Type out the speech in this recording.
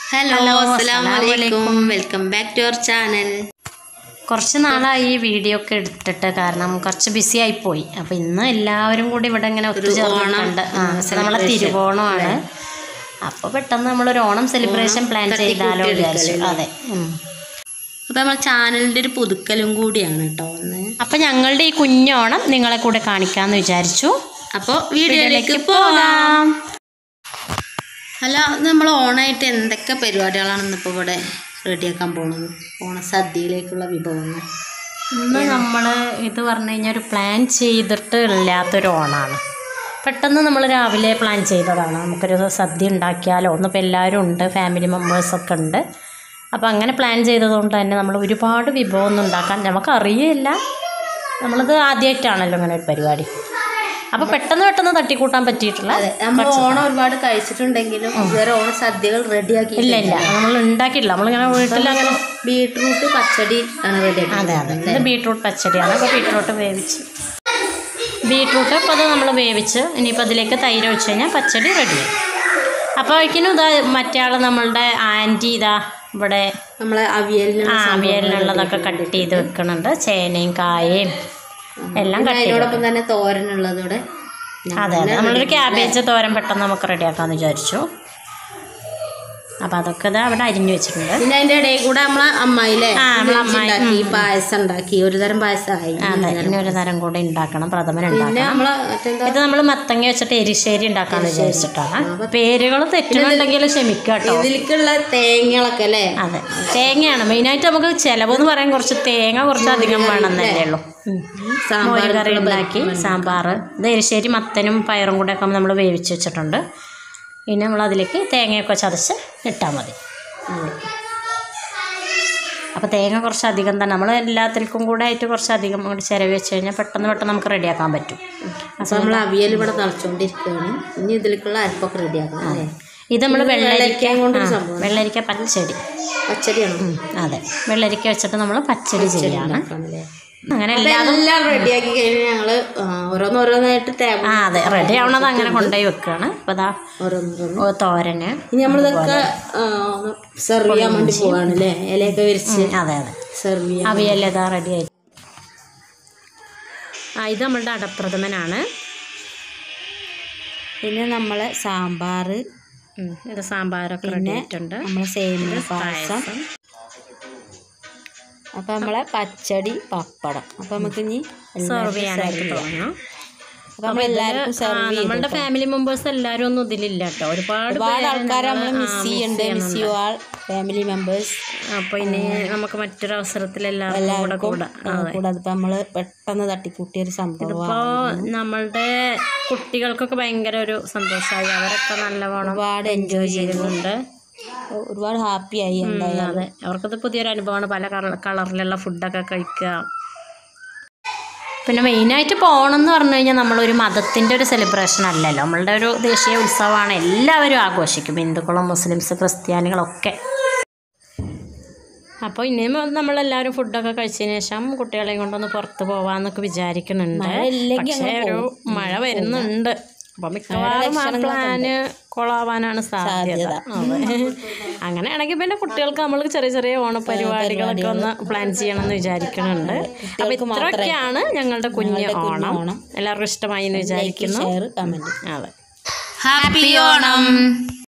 Hello Hello, അസ്സലാമു അസ്സലാമു അലൈക്കും welcome back to our channel കുറച്ച് നാളായി ഈ വീഡിയോ ഒക്കെ എടുത്തിട്ട് കാരണം കുറച്ച് ബിസി ആയി പോയി അപ്പൊ ഇന്ന് എല്ലാവരും കൂടി ഇവിടെ ഇങ്ങനെ ഒത്തുചേർന്നിട്ടുണ്ട് ആ, നമ്മളെ തിരുവോണമാണ് അപ്പൊ പെട്ടെന്ന് നമ്മളൊരു ഓണം സെലിബ്രേഷൻ പ്ലാൻ ചെയ്താലോ വിചാരിച്ചു അതെ ഉം. അപ്പോൾ നമ്മുടെ ചാനലിൻ്റെ ഒരു പുതുക്കലും കൂടിയാണ് കേട്ടോ ഒന്ന് അപ്പൊ ഞങ്ങളുടെ ഈ കുഞ്ഞോണം നിങ്ങളെ കൂടെ കാണിക്കാന്ന് വിചാരിച്ചു അപ്പോൾ വീഡിയോയിലേക്ക് പോകാം അല്ല നമ്മൾ ഓണായിട്ട് എന്തൊക്കെ പരിപാടികളാണ് ഇന്നിപ്പോൾ ഇവിടെ റെഡിയാക്കാൻ പോകുന്നത് ഓണസദ്യയിലേക്കുള്ള വിഭവങ്ങൾ ഇന്ന് നമ്മൾ ഇത് പറഞ്ഞു കഴിഞ്ഞാൽ ഒരു പ്ലാൻ ചെയ്തിട്ട് ഇല്ലാത്തൊരു ഓണാണ് പെട്ടെന്ന് നമ്മൾ രാവിലെ പ്ലാൻ ചെയ്തതാണ് നമുക്കൊരു സദ്യ ഉണ്ടാക്കിയാലോ ഒന്നിപ്പോൾ എല്ലാവരും ഉണ്ട് ഫാമിലി മെമ്പേഴ്സൊക്കെ ഉണ്ട് അപ്പോൾ അങ്ങനെ പ്ലാൻ ചെയ്തതുകൊണ്ട് തന്നെ നമ്മൾ ഒരുപാട് വിഭവമൊന്നും ഉണ്ടാക്കാൻ നമുക്കറിയില്ല നമ്മളിത് ആദ്യമായിട്ടാണല്ലോ അങ്ങനെ ഒരു പരിപാടി അപ്പോൾ പെട്ടെന്ന് പെട്ടെന്ന് തട്ടിക്കൂട്ടാൻ പറ്റിയിട്ടുള്ള അതെ നമ്മൾ ഓണം ഒരുപാട് കഴിച്ചിട്ടുണ്ടെങ്കിലും ഇതുവരെ ഓണ സദ്യകൾ റെഡിയാക്കി ഇല്ല ഇല്ല നമ്മൾ ഉണ്ടാക്കിയിട്ടില്ല നമ്മളിങ്ങനെ വീട്ടിലങ്ങനെ ബീട്രൂട്ട് പച്ചടി ആണ് റെഡിയാക്കി അതെ അതെ ഇത് ബീട്രൂട്ട് പച്ചടിയാണ് അപ്പോൾ ബീട്രൂട്ട് വേവിച്ച് ബീട്രൂട്ട് ഇപ്പോൾ അത് നമ്മൾ വേവിച്ച് ഇനിയിപ്പോൾ അതിലേക്ക് തൈര് ഒഴിച്ച് കഴിഞ്ഞാൽ പച്ചടി റെഡിയായി അപ്പോഴേക്കിനും ഇതാ മറ്റേ ആൾ നമ്മളുടെ ആൻറ്റി ഇതാ ഇവിടെ നമ്മളെ അവിയലിനുള്ള ആ അവിയലിനുള്ളതൊക്കെ കട്ട് ചെയ്ത് വെക്കുന്നുണ്ട് ചേനയും കായയും എല്ലാം കട്ട് ചെയ്ത് അതിനോടൊപ്പം തന്നെ തോരനുള്ളതോടെ അതെ അതെ നമ്മളൊരു ക്യാബേജ് തോരൻ പെട്ടെന്ന് നമുക്ക് റെഡിയാക്കാമെന്ന് വിചാരിച്ചു അപ്പോൾ അതൊക്കെ ഇതാ അവിടെ അരിഞ്ഞു വെച്ചിട്ടുണ്ട് പിന്നെ അതിന്റെ ഇടയിൽ കൂടെ നമ്മളെ അമ്മായില്ലേ ആ, നമ്മളെ അമ്മായി, ഉണ്ടാക്കി പായസം ഉണ്ടാക്കി ഒരു തരം പായസമായി അതെ ഇനി ഒരു നേരം കൂടെ ഉണ്ടാക്കണം പ്രഥമൻ പിന്നെ ഉണ്ടാക്കണം നമ്മളെ മറ്റെന്താ ഇത് നമ്മൾ മത്തങ്ങ വെച്ചിട്ട് എരിശ്ശേരി ഉണ്ടാക്കാന്ന് വിചാരിച്ചിട്ടാണ് പേരുകൾ തെറ്റുന്നുണ്ടെങ്കിൽ ക്ഷമിക്കുക കേട്ടോ ഇതിലേക്കുള്ള തേങ്ങകളൊക്കെ അല്ലേ അതെ തേങ്ങയാണ് മെയിനായിട്ട് നമുക്ക് ചിലവെന്ന് പറയാൻ കുറച്ച് തേങ്ങ കുറച്ച് അധികം വേണമെന്നല്ലേ ഉള്ളൂ ഉം. മോര് കറി ഉണ്ടാക്കി സാമ്പാർ ഇത് എരിശ്ശേരി മത്തനും പയറും കൂടെ ഒക്കെ നമ്മൾ വേവിച്ച് വെച്ചിട്ടുണ്ട് പിന്നെ നമ്മൾ അതിലേക്ക് തേങ്ങയൊക്കെ ചതച്ച് ഇട്ടാൽ മതി അപ്പോൾ തേങ്ങ കുറച്ച് അധികം തന്നെ നമ്മൾ എല്ലാത്തിൽക്കും കൂടെ ആയിട്ട് കുറച്ച് അധികം കൂടി ചിരവി വെച്ച് കഴിഞ്ഞാൽ പെട്ടെന്ന് പെട്ടെന്ന് നമുക്ക് റെഡിയാക്കാൻ പറ്റും അപ്പൊ നമ്മൾ അവിയൽ ഇവിടെ തളച്ചുകൊണ്ടിരിക്കുകയാണ് ഇനി ഇതിലേക്കുള്ള അരിപ്പൊക്കെ റെഡിയാക്കണം അല്ലേ ഇത് നമ്മൾ വെള്ളരിക്ക വെള്ളരിക്കയും കൊണ്ടൊരു ആ, സംഭവം. വെള്ളരിക്ക പച്ചടി പച്ചടിയാണോ ഉം, അതെ വെള്ളരിക്ക വെച്ചിട്ട് നമ്മൾ പച്ചടി ചെയ്യാണ് ആണല്ലേ അങ്ങനെ അപ്പൊ എല്ലാ എല്ലാം റെഡിയാക്കി കഴിഞ്ഞ് ഞങ്ങള് ആ, ഓരോന്നോരോന്നായിട്ട് ടേബിൾ ആ അതെ റെഡി ആവണത് അങ്ങനെ കൊണ്ടുപോയി വെക്കുകയാണ് അപ്പോൾ അതാ ഓരോന്നോരോന്ന് ഓ, തോരന് ഇനി നമ്മളിതൊക്കെ സെർവ് ചെയ്യാൻ വേണ്ടി പോവാണ് അല്ലേ ഇലയൊക്കെ വിരിച്ച് ഉം, അതെ അതെ സെർവ് ചെയ്യാൻ അവിയല്ല ഇതാ റെഡി ആയി ആ ഇത് നമ്മളുടെ അടപ്രഥമനാണ് പിന്നെ നമ്മളെ സാമ്പാർ ഉം, ഇത് സാമ്പാറൊക്കെ റെഡി ആയിട്ടുണ്ട് നമ്മളെ സേമിയ പായസം അപ്പൊ നമ്മളെ പച്ചടി പപ്പടം അപ്പൊ നമുക്ക് ഇനി സെർവ് ചെയ്യാനായിട്ട് തുടങ്ങാം അപ്പൊ നമ്മൾ എല്ലാവർക്കും സെർവ് ചെയ്യും നമ്മളുടെ ഫാമിലി മെമ്പേഴ്സ് എല്ലാവരും ഒന്നും ഇതിലില്ല കേട്ടോ ഒരുപാട് ഒരുപാട് പേരെ ആൾക്കാരെ നമ്മൾ ഞങ്ങള്, മിസ് ആ, ചെയ്യുന്നുണ്ട് miss you all family members അപ്പൊ ഇനി നമുക്ക് മറ്റൊരു അവസരത്തിൽ എല്ലാവർക്കും കൂടെ കൂടെ അതെ കൂടാതെ ഇപ്പൊ നമ്മള് പെട്ടെന്ന് തട്ടിക്കൂട്ടിയ ഒരു സംഭവം ഇപ്പോൾ നമ്മളുടെ കുട്ടികൾക്കൊക്കെ ഭയങ്കര ഒരു സന്തോഷമായി അവരൊക്കെ നല്ലവണ്ണം ഒരുപാട് എൻജോയ് ചെയ്യുന്നുണ്ട് ഒരുപാട് ഹാപ്പി ആയി ഉം, എന്തായാലും അതെ അവർക്കത് പുതിയൊരു അനുഭവമാണ് പല കള- കളറിലുള്ള ഫുഡൊക്കെ കഴിക്കുക പിന്നെ മെയിനായിട്ട് ഇപ്പോൾ ഓണം എന്ന് പറഞ്ഞു കഴിഞ്ഞാൽ നമ്മളൊരു മതത്തിൻ്റെ ഒരു സെലിബ്രേഷൻ അല്ലല്ലോ നമ്മളുടെ ഒരു ദേശീയ ഉത്സവമാണ് എല്ലാവരും ആഘോഷിക്കും ഹിന്ദുക്കളും മുസ്ലിംസ് ക്രിസ്ത്യാനികളൊക്കെ അപ്പോൾ ഇനിയും നമ്മളെല്ലാവരും ഫുഡൊക്കെ കഴിച്ചതിന് ശേഷം കുട്ടികളെയും കൊണ്ടൊന്ന് പുറത്ത് പോവാന്നൊക്കെ വിചാരിക്കുന്നുണ്ട് ഇല്ലെങ്കിൽ പക്ഷേ ഒരു മഴ വരുന്നുണ്ട് അപ്പോൾ മിക്കവാറും ആ പ്ലാന് കൊളാവാനാണ് സാധ്യത അതെ അങ്ങനെയാണെങ്കിൽ പിന്നെ കുട്ടികൾക്ക് നമ്മൾ ചെറിയ ചെറിയ ഓണപരിപാടികളൊക്കെ ഒന്ന് പ്ലാൻ ചെയ്യണം എന്ന് വിചാരിക്കുന്നുണ്ട് അപ്പോൾ ഇത്രയൊക്കെയാണ് ഞങ്ങളുടെ കുഞ്ഞ് ഓണം എല്ലാവർക്കും ഇഷ്ടമായി എന്ന് വിചാരിക്കുന്നു ഷെയർ കമന്റ് അതെ ഹാപ്പി ഓണം